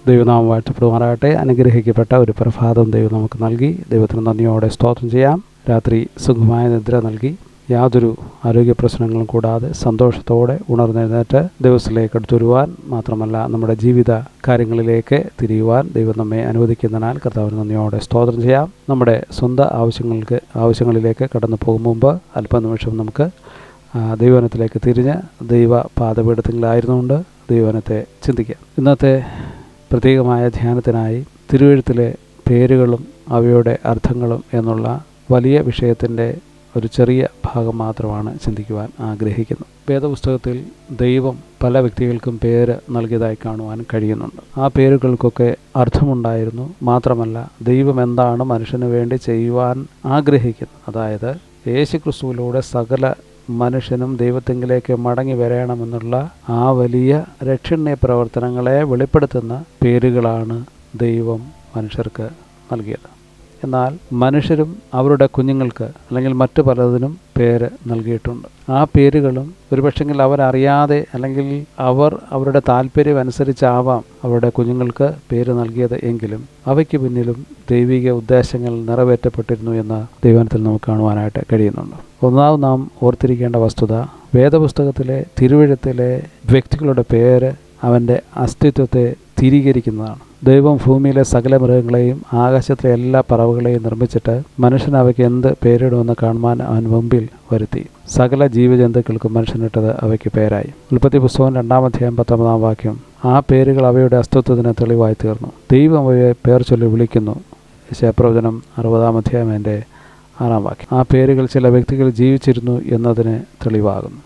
ദൈവനാമം വാഴ്ത്തപ്പെടുമാറാകട്ടെ അനുഗ്രഹിക്കപ്പെട്ട ഒരു പ്രഭാതം ദൈവം നമുക്ക് നൽകി ദൈവത്തിന് നന്ദിയോടെ സ്തോത്രം ചെയ്യാം രാത്രി സുഖമായ നിദ്ര നൽകി യാതൊരു ആരോഗ്യ പ്രശ്നങ്ങളും കൂടാതെ സന്തോഷത്തോടെ ഉണർന്നെഴുന്നേറ്റ് ദിവസത്തിലേക്ക് അടുത്തുവരുവാൻ മാത്രമല്ല നമ്മുടെ ജീവിത കാര്യങ്ങളിലേക്ക് തിരിയുവാൻ ദൈവം നമ്മെ അനുവദിക്കുന്നതിനാൽ കർത്താവിന് നന്ദിയോടെ സ്തോത്രം ചെയ്യാം നമ്മുടെ സ്വന്തം ആവശ്യങ്ങൾക്ക് ആവശ്യങ്ങളിലേക്ക് കടന്നു പോകും മുമ്പ് അല്പനിമിഷം നമുക്ക് ആ, ദൈവവനത്തിലേക്ക് തിരിഞ്ഞ് ദൈവ പാതപീഠത്തിലായിരുന്നുകൊണ്ട് ദൈവവനത്തെ ചിന്തിക്കാം ഇന്നത്തെ പ്രത്യേകമായ ധ്യാനത്തിനായി തിരുവഴുത്തിലെ പേരുകളും അവയുടെ അർത്ഥങ്ങളും എന്നുള്ള വലിയ വിഷയത്തിൻ്റെ ഒരു ചെറിയ ഭാഗം മാത്രമാണ് ചിന്തിക്കുവാൻ ആഗ്രഹിക്കുന്നത് വേദപുസ്തകത്തിൽ ദൈവം പല വ്യക്തികൾക്കും പേര് നൽകിയതായി കാണുവാൻ കഴിയുന്നുണ്ട് ആ പേരുകൾക്കൊക്കെ അർത്ഥമുണ്ടായിരുന്നു മാത്രമല്ല ദൈവം എന്താണ് മനുഷ്യന് വേണ്ടി ചെയ്യുവാൻ ആഗ്രഹിക്കുന്നത് അതായത് യേശുക്രിസ്തുവിലൂടെ സകല മനുഷ്യനും ദൈവത്തെങ്കിലേക്ക് മടങ്ങി വരണമെന്നുള്ള ആ വലിയ രക്ഷണ്യ പ്രവർത്തനങ്ങളെ വെളിപ്പെടുത്തുന്ന പേരുകളാണ് ദൈവം മനുഷ്യർക്ക് നൽകിയത് എന്നാൽ മനുഷ്യരും അവരുടെ കുഞ്ഞുങ്ങൾക്ക് അല്ലെങ്കിൽ മറ്റു പലതിനും പേര് നൽകിയിട്ടുണ്ട് ആ പേരുകളും ഒരുപക്ഷെങ്കിൽ അവരറിയാതെ അല്ലെങ്കിൽ അവർ അവരുടെ താല്പര്യം അനുസരിച്ചാവാം അവരുടെ കുഞ്ഞുങ്ങൾക്ക് പേര് നൽകിയത് എങ്കിലും അവയ്ക്ക് പിന്നിലും ദൈവിക ഉദ്ദേശങ്ങൾ നിറവേറ്റപ്പെട്ടിരുന്നു എന്ന ദൈവനത്തിൽ നമുക്ക് കാണുവാനായിട്ട് കഴിയുന്നുണ്ട് ഒന്നാമത് നാം ഓർത്തിരിക്കേണ്ട വസ്തുത വേദപുസ്തകത്തിലെ തിരുവഴുത്തിലെ വ്യക്തികളുടെ പേര് അവൻ്റെ അസ്തിത്വത്തെ തിരീകരിക്കുന്നതാണ് ദൈവം ഭൂമിയിലെ സകല മൃഗങ്ങളെയും ആകാശത്തിലെ എല്ലാ പറവുകളെയും നിർമ്മിച്ചിട്ട് മനുഷ്യൻ അവയ്ക്ക് എന്ത് പേരിടുമെന്ന് കാണുവാൻ അവൻ മുമ്പിൽ വരുത്തി സകല ജീവജന്തുക്കൾക്കും മനുഷ്യനിട്ടത് അവയ്ക്ക് പേരായി ഉൽപ്പത്തി പുസ്തകം രണ്ടാമധ്യായം പത്തൊമ്പതാം വാക്യം ആ പേരുകൾ അവയുടെ അസ്തിത്വത്തിന് തെളിവായി തീർന്നു ദൈവം അവയെ പേർ ചൊല്ലി വിളിക്കുന്നു ശേപ്രവചനം അറുപതാം അധ്യായം എൻ്റെ ആറാം വാക്യം ആ പേരുകൾ ചില വ്യക്തികൾ ജീവിച്ചിരുന്നു എന്നതിന് തെളിവാകുന്നു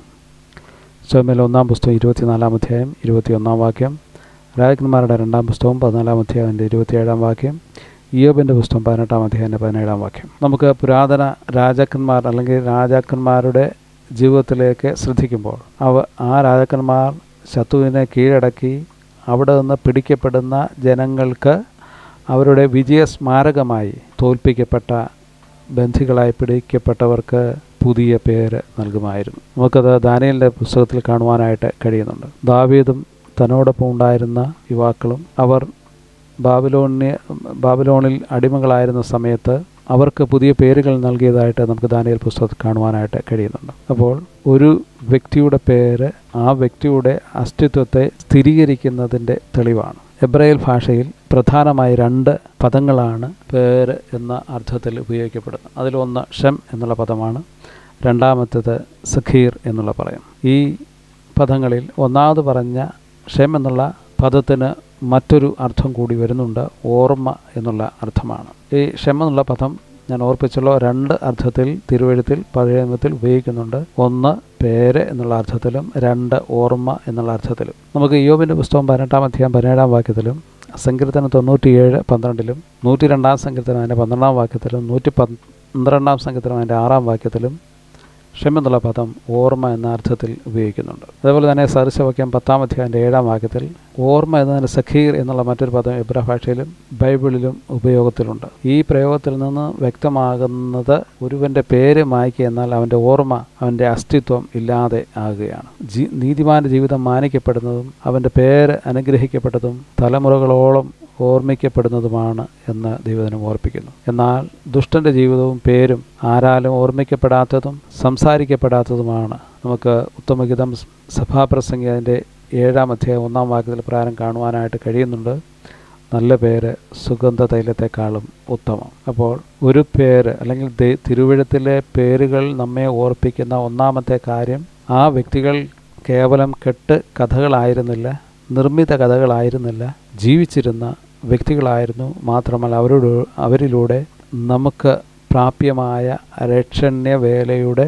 സ്വയമേൽ ഒന്നാം പുസ്തകം ഇരുപത്തിനാലാം അധ്യായം ഇരുപത്തിയൊന്നാം വാക്യം രാജകന്മാരുടെ രണ്ടാം പുസ്തകം പതിനാലാം അധ്യായൻ്റെ ഇരുപത്തിയേഴാം വാക്യം ഇയോബിൻ്റെ പുസ്തകം പതിനെട്ടാം അധ്യായൻ്റെ പതിനേഴാം വാക്യം നമുക്ക് പുരാതന രാജാക്കന്മാർ അല്ലെങ്കിൽ രാജാക്കന്മാരുടെ ജീവിതത്തിലേക്ക് ശ്രദ്ധിക്കുമ്പോൾ അവ ആ രാജാക്കന്മാർ ശത്രുവിനെ കീഴടക്കി അവിടെ നിന്ന് പിടിക്കപ്പെടുന്ന ജനങ്ങൾക്ക് അവരുടെ വിജയ സ്മാരകമായി തോൽപ്പിക്കപ്പെട്ട ബന്ധികളായി പിടിക്കപ്പെട്ടവർക്ക് പുതിയ പേര് നൽകുമായിരുന്നു നമുക്കത് ദാനിയലിൻ്റെ പുസ്തകത്തിൽ കാണുവാനായിട്ട് കഴിയുന്നുണ്ട് ദാവീദും തന്നോടൊപ്പം ഉണ്ടായിരുന്ന യുവാക്കളും അവർ ബാബിലോണിയ ബാബിലോണിൽ അടിമകളായിരുന്ന സമയത്ത് അവർക്ക് പുതിയ പേരുകൾ നൽകിയതായിട്ട് നമുക്ക് ദാനിയൽ പുസ്തകത്തിൽ കാണുവാനായിട്ട് കഴിയുന്നുണ്ട് അപ്പോൾ ഒരു വ്യക്തിയുടെ പേര് ആ വ്യക്തിയുടെ അസ്തിത്വത്തെ സ്ഥിരീകരിക്കുന്നതിൻ്റെ തെളിവാണ് എബ്രായൽ ഭാഷയിൽ പ്രധാനമായി രണ്ട് പദങ്ങളാണ് പേര് എന്ന അർത്ഥത്തിൽ ഉപയോഗിക്കപ്പെടുന്നത് അതിലൊന്ന് ഷം എന്നുള്ള പദമാണ് രണ്ടാമത്തേത് സഖീർ എന്നുള്ള പറയും ഈ പദങ്ങളിൽ ഒന്നാമത് പറഞ്ഞ ഷം എന്നുള്ള പദത്തിന് മറ്റൊരു അർത്ഥം കൂടി വരുന്നുണ്ട് ഓർമ്മ എന്നുള്ള അർത്ഥമാണ് ഈ ഷം എന്നുള്ള പദം ഞാൻ ഓർപ്പിച്ചല്ലോ രണ്ട് അർത്ഥത്തിൽ തിരുവഴുത്തിൽ പഴയ നിയമത്തിൽ ഉപയോഗിക്കുന്നുണ്ട് ഒന്ന് പേര് എന്നുള്ള അർത്ഥത്തിലും രണ്ട് ഓർമ്മ എന്നുള്ള അർത്ഥത്തിലും നമുക്ക് യോബിൻ്റെ പുസ്തകം പതിനെട്ടാം അധ്യായം പതിനേഴാം വാക്യത്തിലും സങ്കീർത്തനം തൊണ്ണൂറ്റിയേഴ് പന്ത്രണ്ടിലും നൂറ്റി രണ്ടാം സങ്കീർത്തനം അതിൻ്റെ പന്ത്രണ്ടാം വാക്യത്തിലും നൂറ്റി പന്ത്രണ്ടാം സങ്കീർത്തനം അതിൻ്റെ ആറാം വാക്യത്തിലും ക്ഷമ എന്നുള്ള പദം ഓർമ്മ എന്ന അർത്ഥത്തിൽ ഉപയോഗിക്കുന്നുണ്ട് അതേപോലെ തന്നെ സദൃശവാക്യം പത്താം അധ്യായൻ്റെ ഏഴാം വാക്യത്തിൽ ഓർമ്മ എന്നതിന് സഖീർ എന്നുള്ള മറ്റൊരു പദം എബ്ര ഭാഷയിലും ബൈബിളിലും ഉപയോഗത്തിലുണ്ട് ഈ പ്രയോഗത്തിൽ നിന്ന് വ്യക്തമാകുന്നത് ഒരുവൻ്റെ പേര് മായ്ക്കുക എന്നാൽ അവൻ്റെ ഓർമ്മ അവൻ്റെ അസ്തിത്വം ഇല്ലാതെ ആകുകയാണ് ജീ നീതിമാന്റെ ജീവിതം മാനിക്കപ്പെടുന്നതും അവൻ്റെ പേര് അനുഗ്രഹിക്കപ്പെട്ടതും തലമുറകളോളം ഓർമ്മിക്കപ്പെടുന്നതുമാണ് എന്ന് ദൈവദിനം ഓർപ്പിക്കുന്നു എന്നാൽ ദുഷ്ടൻ്റെ ജീവിതവും പേരും ആരാലും ഓർമ്മിക്കപ്പെടാത്തതും സംസാരിക്കപ്പെടാത്തതുമാണ് നമുക്ക് ഉത്തമഗീതം സഭാപ്രസംഗി അതിൻ്റെ ഏഴാം അധ്യായം ഒന്നാം വാക്യത്തിൽ പ്രകാരം കാണുവാനായിട്ട് കഴിയുന്നുണ്ട് നല്ല പേര് സുഗന്ധ തൈലത്തെക്കാളും ഉത്തമം അപ്പോൾ ഒരു പേര് അല്ലെങ്കിൽ തിരുവിഴത്തിലെ പേരുകൾ നമ്മെ ഓർപ്പിക്കുന്ന ഒന്നാമത്തെ കാര്യം ആ വ്യക്തികൾ കേവലം കെട്ട് കഥകളായിരുന്നില്ല നിർമ്മിത കഥകളായിരുന്നില്ല ജീവിച്ചിരുന്ന വ്യക്തികളായിരുന്നു മാത്രമല്ല അവരോട് അവരിലൂടെ നമുക്ക് പ്രാപ്യമായ രക്ഷണ്യ വേലയുടെ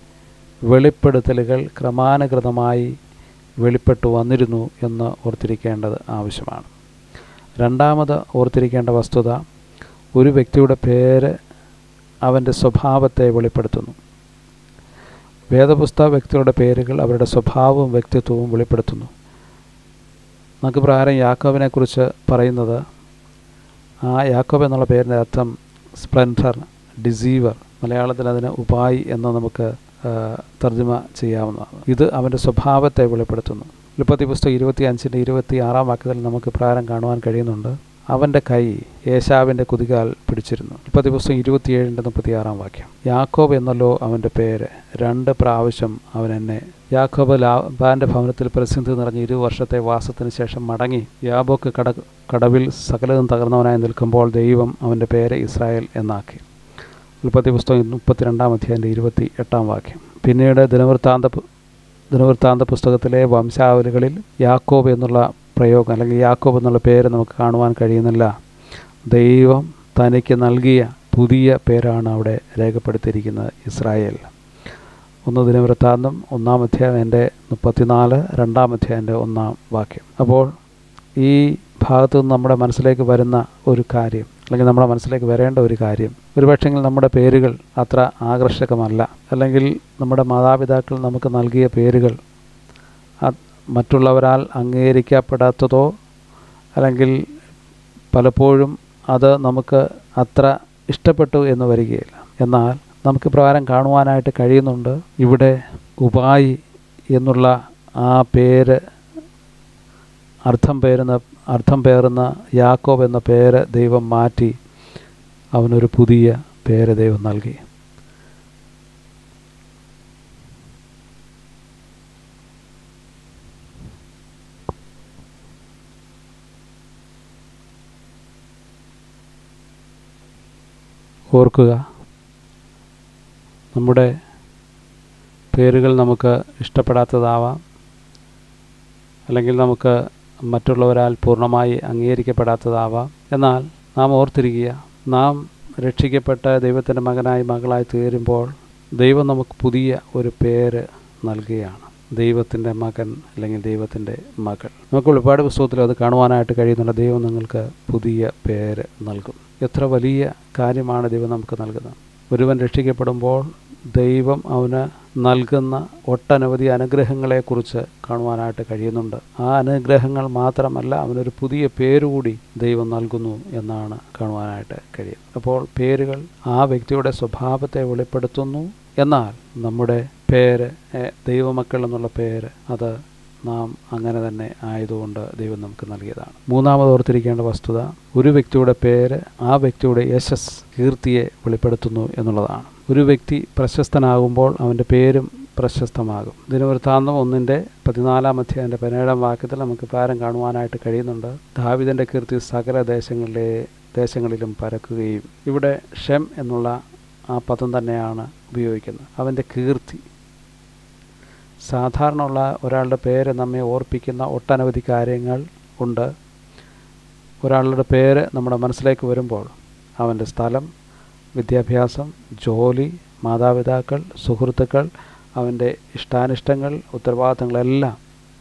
വെളിപ്പെടുത്തലുകൾ ക്രമാനുഗതമായി വെളിപ്പെട്ടു വന്നിരുന്നു എന്ന് ഓർത്തിരിക്കേണ്ടത് ആവശ്യമാണ് രണ്ടാമത് ഓർത്തിരിക്കേണ്ട വസ്തുത ഒരു വ്യക്തിയുടെ പേര് അവൻ്റെ സ്വഭാവത്തെ വെളിപ്പെടുത്തുന്നു വേദപുസ്തക വ്യക്തികളുടെ പേരുകൾ അവരുടെ സ്വഭാവവും വ്യക്തിത്വവും വെളിപ്പെടുത്തുന്നു നമുക്ക് പ്രകാരം യാക്കോബിനെക്കുറിച്ച് പറയുന്നത് ആ യാക്കോബ് എന്നുള്ള പേരിൻ്റെ അർത്ഥം സ്പ്ലെൻഡർ ഡിസീവർ മലയാളത്തിൽ അതിന് ഉപായി എന്ന് നമുക്ക് തർജ്ജമ ചെയ്യാവുന്നതാണ് ഇത് അവൻ്റെ സ്വഭാവത്തെ വെളിപ്പെടുത്തുന്നു ഉൽപ്പത്തി പുസ്തകം ഇരുപത്തി അഞ്ചിൻ്റെ ഇരുപത്തി ആറാം വാക്യത്തിൽ നമുക്ക് പ്രകാരം കാണുവാൻ കഴിയുന്നുണ്ട് അവൻ്റെ കൈ യേശാവിൻ്റെ കുതികാൽ പിടിച്ചിരുന്നു ഉൽപ്പത്തി പുസ്തകം ഇരുപത്തിയേഴിൻ്റെ മുപ്പത്തിയാറാം വാക്യം യാക്കോബ് എന്നല്ലോ അവൻ്റെ പേര് രണ്ട് പ്രാവശ്യം അവൻ എന്നെ യാക്കോബ് ലാബാൻ്റെ ഭവനത്തിൽ പ്രസിദ്ധി നിറഞ്ഞ ഇരു വർഷത്തെ വാസത്തിന് ശേഷം മടങ്ങി യാബോക്ക് കട കടവിൽ സകലതും തകർന്നവനായി നിൽക്കുമ്പോൾ ദൈവം അവൻ്റെ പേര് ഇസ്രായേൽ എന്നാക്കി ഉൽപ്പത്തി പുസ്തകം മുപ്പത്തിരണ്ടാം അധ്യായൻ്റെ ഇരുപത്തി എട്ടാം വാക്യം പിന്നീട് ദിനവൃത്താന്ത ദിനവൃത്താന്ത പുസ്തകത്തിലെ വംശാവലികളിൽ യാക്കോബ് എന്നുള്ള പ്രയോഗം അല്ലെങ്കിൽ യാക്കോബ് എന്നുള്ള പേര് നമുക്ക് കാണുവാൻ കഴിയുന്നില്ല ദൈവം തനിക്ക് നൽകിയ പുതിയ പേരാണ് അവിടെ രേഖപ്പെടുത്തിയിരിക്കുന്നത് ഇസ്രായേൽ ഒന്ന് ദിനവൃത്താന്തം ഒന്നാം അധ്യായൻ്റെ മുപ്പത്തിനാല് രണ്ടാം അധ്യായൻ്റെ ഒന്നാം വാക്യം അപ്പോൾ ഈ ഭാഗത്തു നിന്ന് നമ്മുടെ മനസ്സിലേക്ക് വരുന്ന ഒരു കാര്യം അല്ലെങ്കിൽ നമ്മുടെ മനസ്സിലേക്ക് വരേണ്ട ഒരു കാര്യം ഒരുപക്ഷെങ്കിൽ നമ്മുടെ പേരുകൾ അത്ര ആകർഷകമല്ല അല്ലെങ്കിൽ നമ്മുടെ മാതാപിതാക്കൾ നമുക്ക് നൽകിയ പേരുകൾ മറ്റുള്ളവരാൽ അംഗീകരിക്കപ്പെടാത്തതോ അല്ലെങ്കിൽ പലപ്പോഴും അത് നമുക്ക് അത്ര ഇഷ്ടപ്പെട്ടു എന്ന് വരികയില്ല എന്നാൽ നമുക്ക് പ്രകാരം കാണുവാനായിട്ട് കഴിയുന്നുണ്ട് ഇവിടെ ഉപായി എന്നുള്ള ആ പേര് അർത്ഥം പേരുന്ന അർത്ഥം പേറുന്ന യാക്കോബ് എന്ന പേര് ദൈവം മാറ്റി അവനൊരു പുതിയ പേര് ദൈവം നൽകി ഓർക്കുക നമ്മുടെ പേരുകൾ നമുക്ക് ഇഷ്ടപ്പെടാത്തതാവാം അല്ലെങ്കിൽ നമുക്ക് മറ്റുള്ളവരാൽ പൂർണ്ണമായി അംഗീകരിക്കപ്പെടാത്തതാവാം എന്നാൽ നാം ഓർത്തിരിക്കുക നാം രക്ഷിക്കപ്പെട്ട ദൈവത്തിൻ്റെ മകനായി മകളായി തീരുമ്പോൾ ദൈവം നമുക്ക് പുതിയ ഒരു പേര് നൽകുകയാണ് ദൈവത്തിൻ്റെ മകൻ അല്ലെങ്കിൽ ദൈവത്തിൻ്റെ മകൾ നമുക്ക് ഒരുപാട് പുസ്തകത്തിൽ അത് കാണുവാനായിട്ട് കഴിയുന്നുണ്ട് ദൈവം നിങ്ങൾക്ക് പുതിയ പേര് നൽകും എത്ര വലിയ കാര്യമാണ് ദൈവം നമുക്ക് നൽകുന്നത് ഒരുവൻ രക്ഷിക്കപ്പെടുമ്പോൾ ദൈവം അവന് നൽകുന്ന ഒട്ടനവധി അനുഗ്രഹങ്ങളെക്കുറിച്ച് കാണുവാനായിട്ട് കഴിയുന്നുണ്ട് ആ അനുഗ്രഹങ്ങൾ മാത്രമല്ല അവനൊരു പുതിയ പേരുകൂടി ദൈവം നൽകുന്നു എന്നാണ് കാണുവാനായിട്ട് കഴിയുന്നത് അപ്പോൾ പേരുകൾ ആ വ്യക്തിയുടെ സ്വഭാവത്തെ വെളിപ്പെടുത്തുന്നു എന്നാൽ നമ്മുടെ പേര് ദൈവമക്കൾ എന്നുള്ള പേര് അത് നാം അങ്ങനെ തന്നെ ആയതുകൊണ്ട് ദൈവം നമുക്ക് നൽകിയതാണ് മൂന്നാമത് ഓർത്തിരിക്കേണ്ട വസ്തുത ഒരു വ്യക്തിയുടെ പേര് ആ വ്യക്തിയുടെ യശസ് കീർത്തിയെ വെളിപ്പെടുത്തുന്നു എന്നുള്ളതാണ് ഒരു വ്യക്തി പ്രശസ്തനാകുമ്പോൾ അവൻ്റെ പേരും പ്രശസ്തമാകും ദിനവൃത്താന്തം ഒന്നിൻ്റെ പതിനാലാം അധ്യായൻ്റെ പതിനേഴാം വാക്യത്തിൽ നമുക്ക് പാരം കാണുവാനായിട്ട് കഴിയുന്നുണ്ട് ദാവിദൻ്റെ കീർത്തി സകല ദേശങ്ങളിലെ ദേശങ്ങളിലും പരക്കുകയും ഇവിടെ ഷെം എന്നുള്ള ആ പദം തന്നെയാണ് ഉപയോഗിക്കുന്നത് അവൻ്റെ കീർത്തി സാധാരണ ഉള്ള ഒരാളുടെ പേര് നമ്മെ ഓർപ്പിക്കുന്ന ഒട്ടനവധി കാര്യങ്ങൾ ഉണ്ട് ഒരാളുടെ പേര് നമ്മുടെ മനസ്സിലേക്ക് വരുമ്പോൾ അവൻ്റെ സ്ഥലം വിദ്യാഭ്യാസം ജോലി മാതാപിതാക്കൾ സുഹൃത്തുക്കൾ അവൻ്റെ ഇഷ്ടാനിഷ്ടങ്ങൾ ഉത്തരവാദിത്തങ്ങളെല്ലാം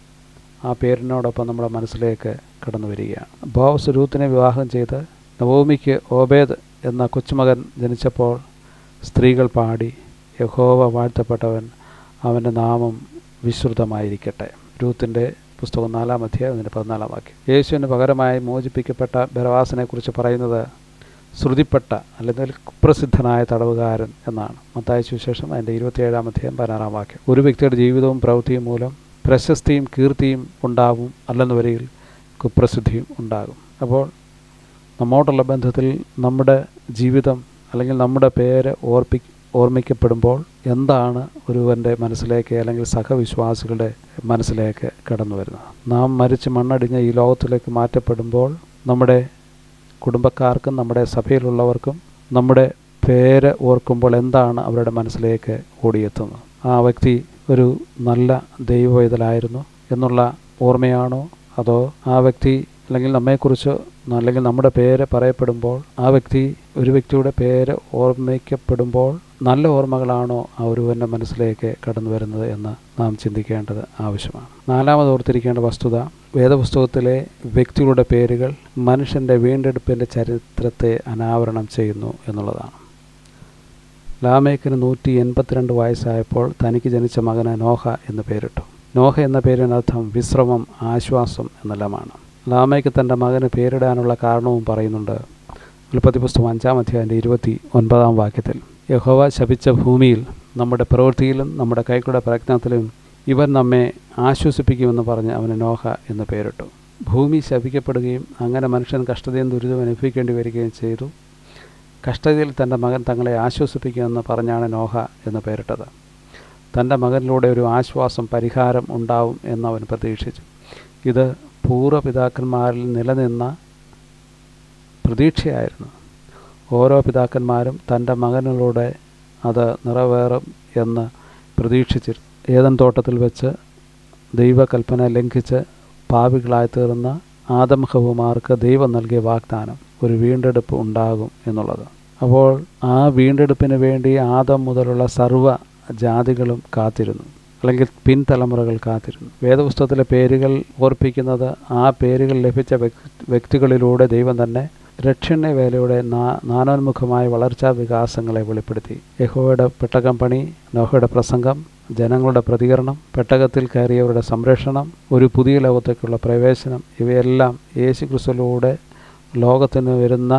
ആ പേരിനോടൊപ്പം നമ്മുടെ മനസ്സിലേക്ക് കടന്നു വരികയാണ് ബോവസ് രൂത്തിനെ വിവാഹം ചെയ്ത് നവോമിക്ക് ഓബേദ് എന്ന കൊച്ചുമകൻ ജനിച്ചപ്പോൾ സ്ത്രീകൾ പാടി യഹോവ വാഴ്ത്തപ്പെട്ടവൻ അവൻ്റെ നാമം വിശ്രുതമായിരിക്കട്ടെ രൂത്തിൻ്റെ പുസ്തകം നാലാം അധ്യായം അതിൻ്റെ പതിനാലാം വാക്യം യേശുവിന് പകരമായി മോചിപ്പിക്കപ്പെട്ട ബരവാസിനെക്കുറിച്ച് പറയുന്നത് ശ്രുതിപ്പെട്ട അല്ലെങ്കിൽ കുപ്രസിദ്ധനായ തടവുകാരൻ എന്നാണ് മത്തായ സുവിശേഷം അതിൻ്റെ ഇരുപത്തിയേഴാം അധ്യായം പതിനാറാം വാക്യം ഒരു വ്യക്തിയുടെ ജീവിതവും പ്രവൃത്തിയും മൂലം പ്രശസ്തിയും കീർത്തിയും ഉണ്ടാവും അല്ലെന്ന് വരികിൽ കുപ്രസിദ്ധിയും ഉണ്ടാകും അപ്പോൾ നമ്മോടുള്ള ബന്ധത്തിൽ നമ്മുടെ ജീവിതം അല്ലെങ്കിൽ നമ്മുടെ പേര് ഓർപ്പി ഓർമ്മിക്കപ്പെടുമ്പോൾ എന്താണ് ഒരുവൻ്റെ മനസ്സിലേക്ക് അല്ലെങ്കിൽ സഹവിശ്വാസികളുടെ മനസ്സിലേക്ക് കടന്നു വരുന്നത് നാം മരിച്ച് മണ്ണടിഞ്ഞ ഈ ലോകത്തിലേക്ക് മാറ്റപ്പെടുമ്പോൾ നമ്മുടെ കുടുംബക്കാർക്കും നമ്മുടെ സഭയിലുള്ളവർക്കും നമ്മുടെ പേര് ഓർക്കുമ്പോൾ എന്താണ് അവരുടെ മനസ്സിലേക്ക് ഓടിയെത്തുന്നത് ആ വ്യക്തി ഒരു നല്ല ദൈവവേദലായിരുന്നു എന്നുള്ള ഓർമ്മയാണോ അതോ ആ വ്യക്തി അല്ലെങ്കിൽ നമ്മെക്കുറിച്ച് അല്ലെങ്കിൽ നമ്മുടെ പേര് പറയപ്പെടുമ്പോൾ ആ വ്യക്തി ഒരു വ്യക്തിയുടെ പേര് ഓർമ്മിക്കപ്പെടുമ്പോൾ നല്ല ഓർമ്മകളാണോ ആ ഒരുവൻ്റെ മനസ്സിലേക്ക് കടന്നു വരുന്നത് എന്ന് നാം ചിന്തിക്കേണ്ടത് ആവശ്യമാണ് നാലാമത് ഓർത്തിരിക്കേണ്ട വസ്തുത വേദപുസ്തകത്തിലെ വ്യക്തികളുടെ പേരുകൾ മനുഷ്യൻ്റെ വീണ്ടെടുപ്പിൻ്റെ ചരിത്രത്തെ അനാവരണം ചെയ്യുന്നു എന്നുള്ളതാണ് ലാമേക്കിന് നൂറ്റി എൺപത്തിരണ്ട് വയസ്സായപ്പോൾ തനിക്ക് ജനിച്ച മകന് നോഹ എന്ന് പേരിട്ടു നോഹ എന്ന പേരിനർത്ഥം വിശ്രമം ആശ്വാസം എന്നെല്ലാമാണ് ലാമയ്ക്ക് തൻ്റെ മകന് പേരിടാനുള്ള കാരണവും പറയുന്നുണ്ട് ഉൽപ്പത്തി പുസ്തകം അഞ്ചാം അധ്യായൻ്റെ ഇരുപത്തി ഒൻപതാം വാക്യത്തിൽ യഹോവ ശപിച്ച ഭൂമിയിൽ നമ്മുടെ പ്രവൃത്തിയിലും നമ്മുടെ കൈകളുടെ പ്രയത്നത്തിലും ഇവൻ നമ്മെ ആശ്വസിപ്പിക്കുമെന്ന് പറഞ്ഞ് അവന് നോഹ എന്ന് പേരിട്ടു ഭൂമി ശപിക്കപ്പെടുകയും അങ്ങനെ മനുഷ്യൻ കഷ്ടതയും ദുരിതവും അനുഭവിക്കേണ്ടി വരികയും ചെയ്തു കഷ്ടതയിൽ തൻ്റെ മകൻ തങ്ങളെ ആശ്വസിപ്പിക്കുമെന്ന് പറഞ്ഞാണ് നോഹ എന്ന് പേരിട്ടത് തൻ്റെ മകനിലൂടെ ഒരു ആശ്വാസം പരിഹാരം ഉണ്ടാവും എന്ന് അവൻ പ്രതീക്ഷിച്ചു ഇത് പൂർവ്വപിതാക്കന്മാരിൽ നിലനിന്ന പ്രതീക്ഷയായിരുന്നു ഓരോ പിതാക്കന്മാരും തൻ്റെ മകനിലൂടെ അത് നിറവേറും എന്ന് പ്രതീക്ഷിച്ചിരുന്നു ഏതൻ തോട്ടത്തിൽ വെച്ച് ദൈവകൽപ്പന ലംഘിച്ച് പാപികളായി തീർന്ന ആദംഹവുമാർക്ക് ദൈവം നൽകിയ വാഗ്ദാനം ഒരു വീണ്ടെടുപ്പ് ഉണ്ടാകും എന്നുള്ളത് അപ്പോൾ ആ വീണ്ടെടുപ്പിന് വേണ്ടി ആദം മുതലുള്ള സർവ്വ ജാതികളും കാത്തിരുന്നു അല്ലെങ്കിൽ പിൻതലമുറകൾ കാത്തിരുന്നു വേദപുസ്തകത്തിലെ പേരുകൾ ഓർപ്പിക്കുന്നത് ആ പേരുകൾ ലഭിച്ച വ്യക്തികളിലൂടെ ദൈവം തന്നെ രക്ഷണ്യ വേലയുടെ നാ നാനോന്മുഖമായ വളർച്ചാ വികാസങ്ങളെ വെളിപ്പെടുത്തി യഹോയുടെ പെട്ടകം പണി നോഹയുടെ പ്രസംഗം ജനങ്ങളുടെ പ്രതികരണം പെട്ടകത്തിൽ കയറിയവരുടെ സംരക്ഷണം ഒരു പുതിയ ലോകത്തേക്കുള്ള പ്രവേശനം ഇവയെല്ലാം യേശു ക്രിസ്തുവിലൂടെ ലോകത്തിന് വരുന്ന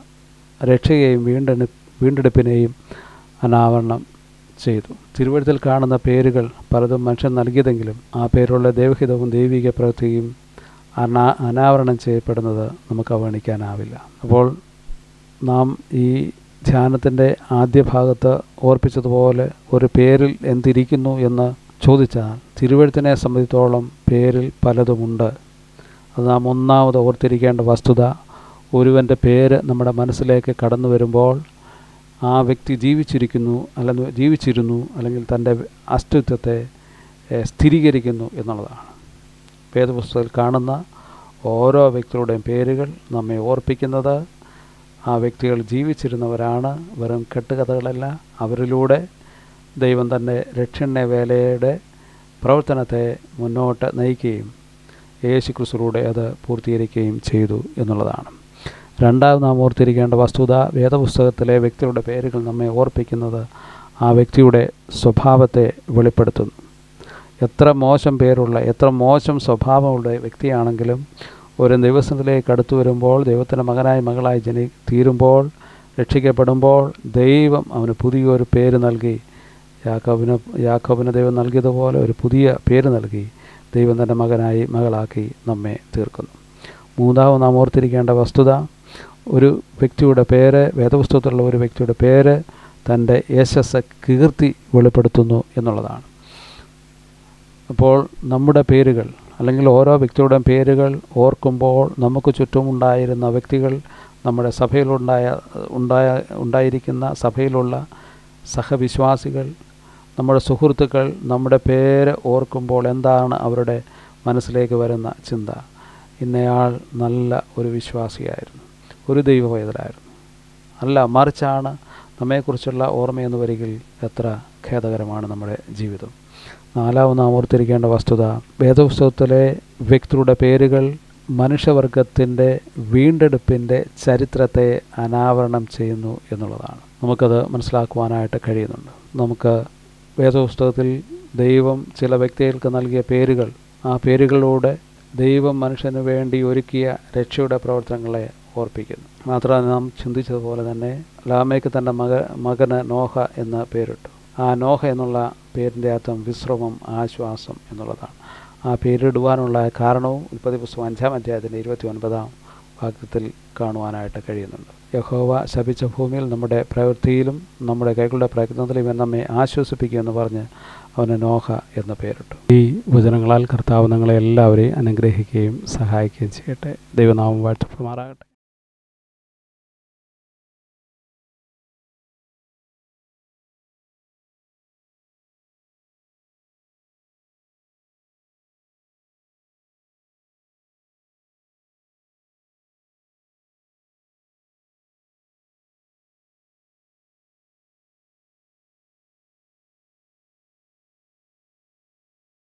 രക്ഷയെയും വീണ്ടെടു വീണ്ടെടുപ്പിനെയും അനാവരണം ചെയ്തു തിരുവഴുത്തിൽ കാണുന്ന പേരുകൾ പലതും മനുഷ്യൻ നൽകിയതെങ്കിലും ആ പേരുള്ള ദൈവഹിതവും ദൈവിക പ്രവൃത്തിയും അനാ അനാവരണം ചെയ്യപ്പെടുന്നത് നമുക്ക് അവഗണിക്കാനാവില്ല അപ്പോൾ നാം ഈ ധ്യാനത്തിൻ്റെ ആദ്യ ഭാഗത്ത് ഓർപ്പിച്ചതുപോലെ ഒരു പേരിൽ എന്തിരിക്കുന്നു എന്ന് ചോദിച്ചാൽ തിരുവഴുത്തിനെ സംബന്ധിച്ചോളം പേരിൽ പലതുമുണ്ട് അത് നാം ഒന്നാമത് ഓർത്തിരിക്കേണ്ട വസ്തുത ഒരുവൻ്റെ പേര് നമ്മുടെ മനസ്സിലേക്ക് കടന്നു വരുമ്പോൾ ആ വ്യക്തി ജീവിച്ചിരിക്കുന്നു അല്ലെങ്കിൽ ജീവിച്ചിരുന്നു അല്ലെങ്കിൽ തൻ്റെ അസ്തിത്വത്തെ സ്ഥിരീകരിക്കുന്നു എന്നുള്ളതാണ് വേദപുസ്തകത്തിൽ കാണുന്ന ഓരോ വ്യക്തികളുടെയും പേരുകൾ നമ്മെ ഓർപ്പിക്കുന്നത് ആ വ്യക്തികൾ ജീവിച്ചിരുന്നവരാണ് വെറും കെട്ടുകഥകളല്ല അവരിലൂടെ ദൈവം തൻ്റെ രക്ഷണ്യ വേലയുടെ പ്രവർത്തനത്തെ മുന്നോട്ട് നയിക്കുകയും യേശു ക്രിസ്തുവിലൂടെ അത് പൂർത്തീകരിക്കുകയും ചെയ്തു എന്നുള്ളതാണ് രണ്ടാമത് നാം ഓർത്തിരിക്കേണ്ട വസ്തുത വേദപുസ്തകത്തിലെ വ്യക്തികളുടെ പേരുകൾ നമ്മെ ഓർപ്പിക്കുന്നത് ആ വ്യക്തിയുടെ സ്വഭാവത്തെ വെളിപ്പെടുത്തുന്നു എത്ര മോശം പേരുള്ള എത്ര മോശം സ്വഭാവമുള്ള വ്യക്തിയാണെങ്കിലും ഒരു ദിവസത്തിലേക്ക് അടുത്തു വരുമ്പോൾ ദൈവത്തിൻ്റെ മകനായി മകളായി ജനി തീരുമ്പോൾ രക്ഷിക്കപ്പെടുമ്പോൾ ദൈവം അവന് പുതിയൊരു പേര് നൽകി യാക്കോബിന് യാക്കോബിന് ദൈവം നൽകിയതുപോലെ ഒരു പുതിയ പേര് നൽകി ദൈവം തൻ്റെ മകനായി മകളാക്കി നമ്മെ തീർക്കുന്നു മൂന്നാമത് നാം ഓർത്തിരിക്കേണ്ട വസ്തുത ഒരു വ്യക്തിയുടെ പേര് വേദപുസ്തകത്തിലുള്ള ഒരു വ്യക്തിയുടെ പേര് തൻ്റെ യശസ് കീർത്തി വെളിപ്പെടുത്തുന്നു എന്നുള്ളതാണ് അപ്പോൾ നമ്മുടെ പേരുകൾ അല്ലെങ്കിൽ ഓരോ വ്യക്തിയുടെയും പേരുകൾ ഓർക്കുമ്പോൾ നമുക്ക് ചുറ്റുമുണ്ടായിരുന്ന വ്യക്തികൾ നമ്മുടെ സഭയിലുണ്ടായ ഉണ്ടായ ഉണ്ടായിരിക്കുന്ന സഭയിലുള്ള സഹവിശ്വാസികൾ നമ്മുടെ സുഹൃത്തുക്കൾ നമ്മുടെ പേര് ഓർക്കുമ്പോൾ എന്താണ് അവരുടെ മനസ്സിലേക്ക് വരുന്ന ചിന്ത ഇന്നയാൾ നല്ല ഒരു വിശ്വാസിയായിരുന്നു ഒരു ദൈവവേദനായിരുന്നു അല്ല മറിച്ചാണ് നമ്മെക്കുറിച്ചുള്ള ഓർമ്മയെന്ന് വരികിൽ എത്ര ഖേദകരമാണ് നമ്മുടെ ജീവിതം നാലാമത് നാം ഓർത്തിരിക്കേണ്ട വസ്തുത വേദപുസ്തകത്തിലെ വ്യക്തിയുടെ പേരുകൾ മനുഷ്യവർഗത്തിൻ്റെ വീണ്ടെടുപ്പിൻ്റെ ചരിത്രത്തെ അനാവരണം ചെയ്യുന്നു എന്നുള്ളതാണ് നമുക്കത് മനസ്സിലാക്കുവാനായിട്ട് കഴിയുന്നുണ്ട് നമുക്ക് വേദപുസ്തകത്തിൽ ദൈവം ചില വ്യക്തികൾക്ക് നൽകിയ പേരുകൾ ആ പേരുകളിലൂടെ ദൈവം മനുഷ്യന് വേണ്ടി ഒരുക്കിയ രക്ഷയുടെ പ്രവർത്തനങ്ങളെ ഓർപ്പിക്കുന്നു മാത്രമല്ല നാം ചിന്തിച്ചതുപോലെ തന്നെ ലാമയ്ക്ക് തൻ്റെ മക മകന് നോഹ എന്ന് പേരിട്ടു ആ നോഹ എന്നുള്ള പേരിൻ്റെ അർത്ഥം വിശ്രമം ആശ്വാസം എന്നുള്ളതാണ് ആ പേരിടുവാനുള്ള കാരണവും ഉൽപ്പത്തി പുസ്തകം അഞ്ചാം അധ്യായത്തിൻ്റെ ഇരുപത്തി ഒൻപതാം വാക്യത്തിൽ കാണുവാനായിട്ട് കഴിയുന്നുണ്ട് യഹോവ ശപിച്ച ഭൂമിയിൽ നമ്മുടെ പ്രവൃത്തിയിലും നമ്മുടെ കൈകളുടെ പ്രയത്നത്തിലും ഇവൻ നമ്മെ ആശ്വസിപ്പിക്കുമെന്ന് പറഞ്ഞ് അവന് നോഹ എന്ന പേരിട്ടു ഈ വചനങ്ങളാൽ കർത്താവ് നിങ്ങളെ എല്ലാവരെയും അനുഗ്രഹിക്കുകയും സഹായിക്കുകയും ചെയ്യട്ടെ ദൈവനാമം വാഴ്ത്തപ്പെടുമാറാകട്ടെ